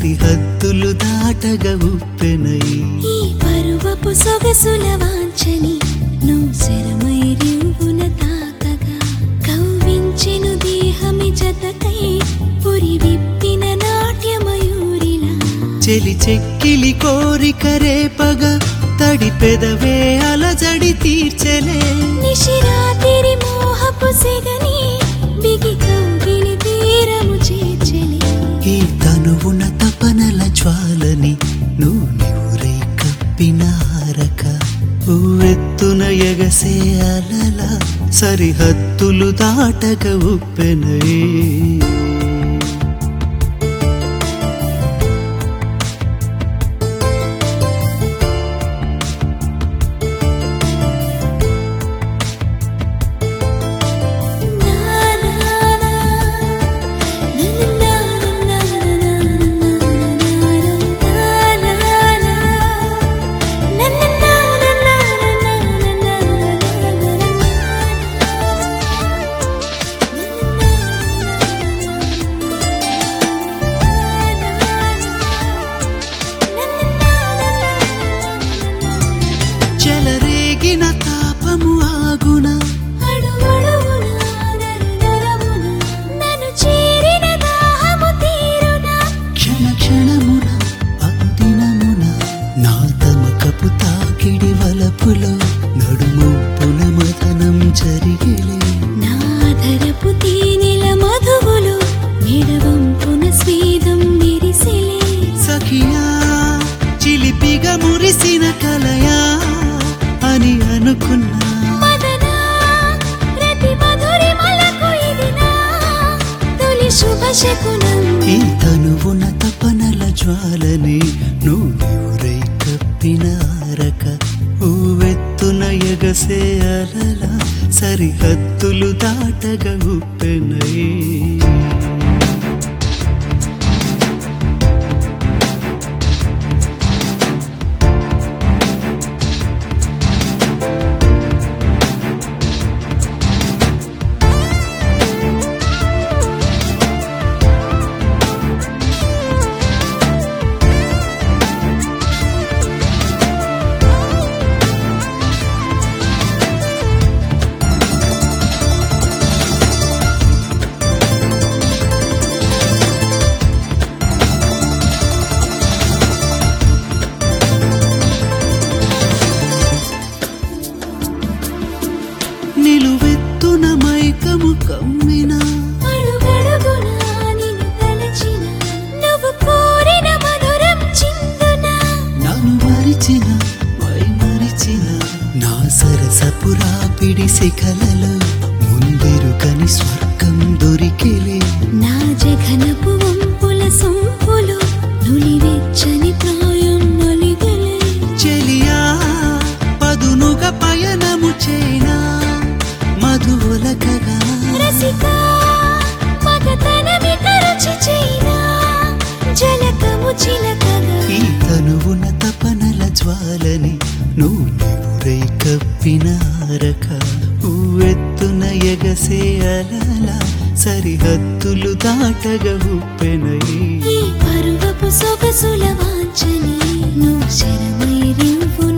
సరిహద్దులు దాటగా ఉప్పెనై ఈ పరువపు సొగసుల వాంఛని నువ్వు శరమై రివున తాకగా కవ్వించెను దేహమి జతకై పురి విప్పిన నాట్యమయూరిలా చెలి చెక్కిలి కోరిక రేపగా తడి పెదవే అలజడి తీర్చలే నిశిరాతిరి మోహపు సెగని బిగి కౌగిలి తీరము చేర్చలే ఈ తనువున తపనల జ్వాలని నువ్వు నివురై కప్పిన హారక ఉవ్వెత్తున ఎగసే అలల సరిహద్దులు దాటక ఉప్పెనై చెలరేగిన తాపము ఆగున నన్ను చేరిన దాహము తీరునా క్షణ క్షణమున అనుదినమున నా తమకపు తాకిడి వలపులో నడుముప్పున మదనం జరిగిలే నాధరపు తేనెల మధువులు నిడవంపున స్వేదం మెరిసెలే సఖియా చిలిపిగా మురిసిన కలయా అని అనుకున్నా మదనా ప్రతి మధురిమలకు ఇది నా తొలి శుభ శకునం ఈ తనువున తపనల జ్వాలని నువ్వు నివురై కప్పిన ఆరక ఊవెత్తున ఎగసే అలల సరిహద్దులు దాటగా ఉప్పెనై నిలువెత్తున మైకము కమ్మిన అడుగడుగునా నిన్ను తలచిన నువ్వు కోరిన మధురం చిందునా నన్ను మరిచిన మై మరిచిన నా సరసపురా పిడి శిఖలలో ముందెరుకని స్వర్గం దొరికిలే నా జఘనపు వంపుల సొంపులు నులివెచ్చని ప్రాయం నొలిగలే చెలియా పదునుగా పయనము చేనా మధువులకగా రసికా మగతనమి తరచి చైనా జలకము చిలకగా ఈ తనువున తపనల జ్వాలని నువ్వు నివురై కప్పిన ఆరక ఉవ్వెత్తున ఎగసే అలల సరిహద్దులు దాటగా ఉప్పెనై ఈ పరువపు సొగసుల వాంఛని నువ్వు శరమై రివ్వున